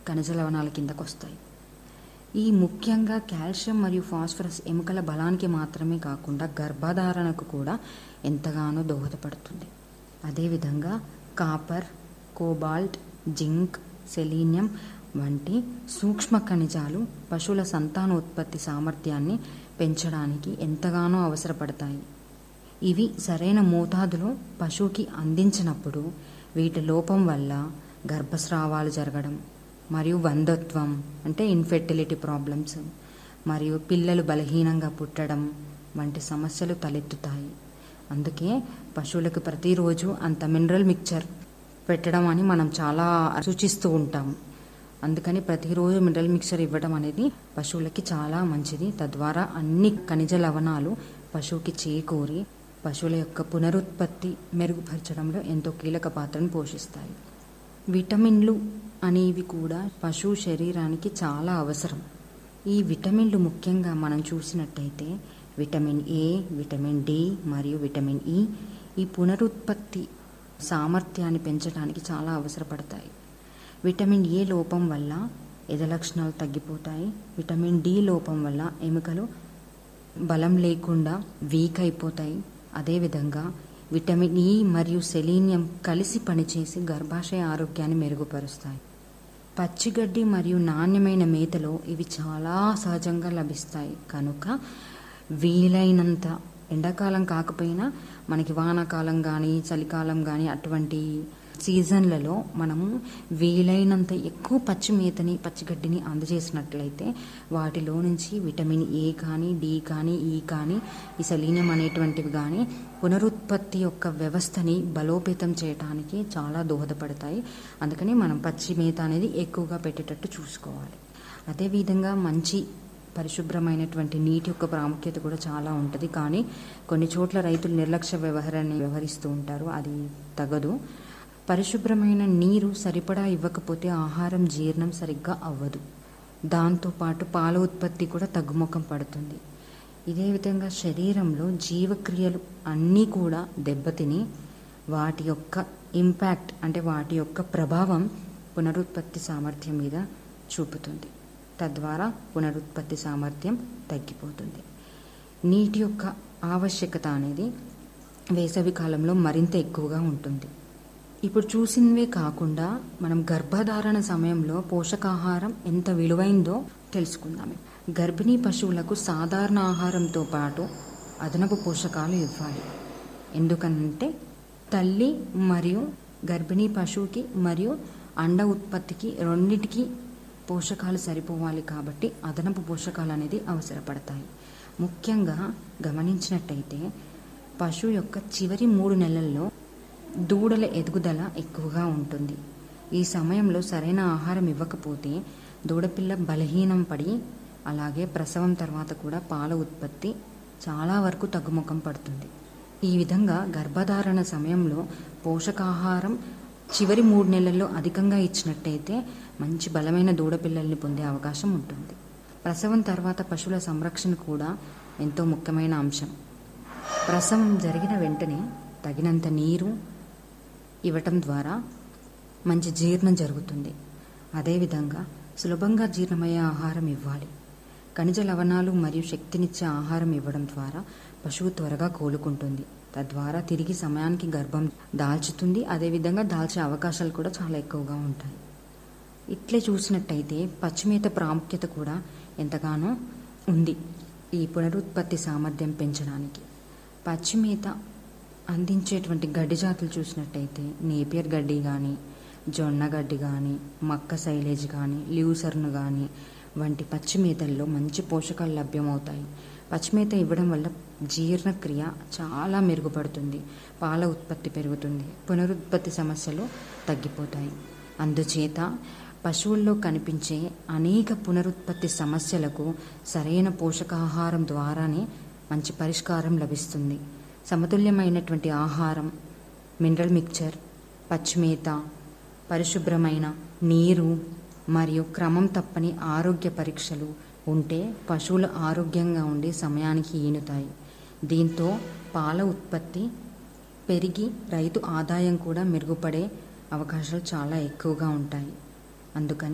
ఖనిజ లవణాల కిందకు వస్తాయి ఈ ముఖ్యంగా కాల్షియం మరియు ఫాస్ఫరస్ ఎముకల బలానికి మాత్రమే కాకుండా గర్భధారణకు కూడా ఎంతగానో దోహదపడుతుంది అదేవిధంగా కాపర్ కోబాల్ట్ జింక్ సెలీనియం వంటి సూక్ష్మ ఖనిజాలు పశువుల సంతానోత్పత్తి సామర్థ్యాన్ని పెంచడానికి ఎంతగానో అవసరపడతాయి ఇవి సరైన మోతాదులో పశువుకి అందించినప్పుడు వీటి లోపం వల్ల గర్భస్రావాలు జరగడం మరియు వంధత్వం అంటే ఇన్ఫెర్టిలిటీ ప్రాబ్లమ్స్ మరియు పిల్లలు బలహీనంగా పుట్టడం వంటి సమస్యలు తలెత్తుతాయి అందుకే పశువులకు ప్రతిరోజు అంత మినరల్ మిక్చర్ పెట్టడం అని మనం చాలా సూచిస్తూ ఉంటాం అందుకని ప్రతిరోజు మినరల్ మిక్చర్ ఇవ్వడం అనేది పశువులకి చాలా మంచిది తద్వారా అన్ని ఖనిజ లవణాలు పశువుకి చేకూరి పశువుల యొక్క పునరుత్పత్తి మెరుగుపరచడంలో ఎంతో కీలక పాత్రను పోషిస్తాయి విటమిన్లు అనేవి కూడా పశువు శరీరానికి చాలా అవసరం ఈ విటమిన్లు ముఖ్యంగా మనం చూసినట్టయితే విటమిన్ ఏ విటమిన్ డి మరియు విటమిన్ ఇ ఈ పునరుత్పత్తి సామర్థ్యాన్ని పెంచడానికి చాలా అవసరపడతాయి విటమిన్ ఏ లోపం వల్ల ఎద లక్షణాలు తగ్గిపోతాయి విటమిన్ డి లోపం వల్ల ఎముకలు బలం లేకుండా వీక్ అయిపోతాయి అదేవిధంగా విటమిన్ ఇ మరియు సెలీనియం కలిసి పనిచేసి గర్భాశయ ఆరోగ్యాన్ని మెరుగుపరుస్తాయి పచ్చిగడ్డి మరియు నాణ్యమైన మేతలో ఇవి చాలా సహజంగా లభిస్తాయి కనుక వీలైనంత ఎండాకాలం కాకపోయినా మనకి వానాకాలం కానీ చలికాలం కానీ అటువంటి సీజన్లలో మనము వీలైనంత ఎక్కువ పచ్చి మేతని పచ్చిగడ్డిని అందజేసినట్లయితే వాటిలో నుంచి విటమిన్ ఏ కానీ డి కానీ ఈ కానీ ఈ సెలీనియం అనేటువంటివి కానీ పునరుత్పత్తి యొక్క వ్యవస్థని బలోపేతం చేయడానికి చాలా దోహదపడతాయి అందుకని మనం పచ్చి మేత అనేది ఎక్కువగా పెట్టేటట్టు చూసుకోవాలి అదేవిధంగా మంచి పరిశుభ్రమైనటువంటి నీటి యొక్క ప్రాముఖ్యత కూడా చాలా ఉంటుంది కానీ కొన్ని చోట్ల రైతులు నిర్లక్ష్య వ్యవహారాన్ని వ్యవహరిస్తూ ఉంటారు అది తగదు పరిశుభ్రమైన నీరు సరిపడా ఇవ్వకపోతే ఆహారం జీర్ణం సరిగ్గా అవ్వదు దాంతోపాటు పాల ఉత్పత్తి కూడా తగ్గుముఖం పడుతుంది ఇదే విధంగా శరీరంలో జీవక్రియలు అన్నీ కూడా దెబ్బతిని వాటి యొక్క ఇంపాక్ట్ అంటే వాటి యొక్క ప్రభావం పునరుత్పత్తి సామర్థ్యం మీద చూపుతుంది తద్వారా పునరుత్పత్తి సామర్థ్యం తగ్గిపోతుంది నీటి యొక్క ఆవశ్యకత అనేది వేసవి కాలంలో మరింత ఎక్కువగా ఉంటుంది ఇప్పుడు చూసినవే కాకుండా మనం గర్భధారణ సమయంలో పోషకాహారం ఎంత విలువైందో తెలుసుకుందాం గర్భిణీ పశువులకు సాధారణ ఆహారంతో పాటు అదనపు పోషకాలు ఇవ్వాలి ఎందుకనంటే తల్లి మరియు గర్భిణీ పశువుకి మరియు అండ ఉత్పత్తికి రెండింటికి పోషకాలు సరిపోవాలి కాబట్టి అదనపు పోషకాలు అనేది అవసరపడతాయి ముఖ్యంగా గమనించినట్టయితే పశువు యొక్క చివరి మూడు నెలల్లో దూడల ఎదుగుదల ఎక్కువగా ఉంటుంది ఈ సమయంలో సరైన ఆహారం ఇవ్వకపోతే దూడపిల్ల బలహీనం పడి అలాగే ప్రసవం తర్వాత కూడా పాల ఉత్పత్తి చాలా వరకు తగ్గుముఖం పడుతుంది ఈ విధంగా గర్భధారణ సమయంలో పోషకాహారం చివరి మూడు నెలల్లో అధికంగా ఇచ్చినట్టయితే మంచి బలమైన దూడపిల్లల్ని పొందే అవకాశం ఉంటుంది ప్రసవం తర్వాత పశువుల సంరక్షణ కూడా ఎంతో ముఖ్యమైన అంశం ప్రసవం జరిగిన వెంటనే తగినంత నీరు ఇవ్వటం ద్వారా మంచి జీర్ణం జరుగుతుంది అదేవిధంగా సులభంగా జీర్ణమయ్యే ఆహారం ఇవ్వాలి ఖనిజ లవణాలు మరియు శక్తినిచ్చే ఆహారం ఇవ్వడం ద్వారా పశువు త్వరగా కోలుకుంటుంది తద్వారా తిరిగి సమయానికి గర్భం దాల్చుతుంది అదేవిధంగా దాల్చే అవకాశాలు కూడా చాలా ఎక్కువగా ఉంటాయి ఇట్లే చూసినట్టయితే పచ్చిమేత ప్రాముఖ్యత కూడా ఎంతగానో ఉంది ఈ పునరుత్పత్తి సామర్థ్యం పెంచడానికి పచ్చిమేత అందించేటువంటి గడ్డి జాతులు చూసినట్టయితే నేపియర్ గడ్డి కానీ జొన్న గడ్డి కానీ మక్క సైలేజ్ కానీ ల్యూసర్ను కానీ వంటి పచ్చిమేతల్లో మంచి పోషకాలు లభ్యమవుతాయి పచ్చిమేత ఇవ్వడం వల్ల జీర్ణక్రియ చాలా మెరుగుపడుతుంది పాల ఉత్పత్తి పెరుగుతుంది పునరుత్పత్తి సమస్యలు తగ్గిపోతాయి అందుచేత పశువుల్లో కనిపించే అనేక పునరుత్పత్తి సమస్యలకు సరైన పోషకాహారం ద్వారానే మంచి పరిష్కారం లభిస్తుంది సమతుల్యమైనటువంటి ఆహారం మినరల్ మిక్చర్ పచ్చిమేత పరిశుభ్రమైన నీరు మరియు క్రమం తప్పని ఆరోగ్య పరీక్షలు ఉంటే పశువులు ఆరోగ్యంగా ఉండి సమయానికి ఈనుతాయి దీంతో పాల ఉత్పత్తి పెరిగి రైతు ఆదాయం కూడా మెరుగుపడే అవకాశాలు చాలా ఎక్కువగా ఉంటాయి అందుకని